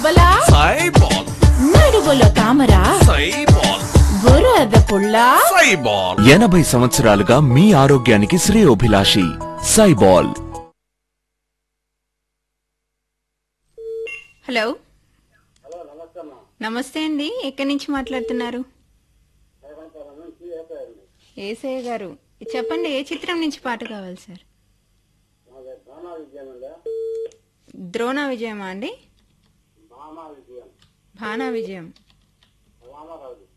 బలా సైబాల్ నడువులో తామరా సైబాల్ బురద పుల్ల సైబాల్ ఎనభై సంవత్సరాలుగా మీ ఆరోగ్యానికి శ్రేయోభిలాషి సైబాల్ హలో నమస్తే అండి ఎక్కడి నుంచి మాట్లాడుతున్నారు ఏసయ్య గారు చెప్పండి ఏ చిత్రం నుంచి పాట కావాలి సార్ ద్రోణ విజయమా అండి భానా విజయం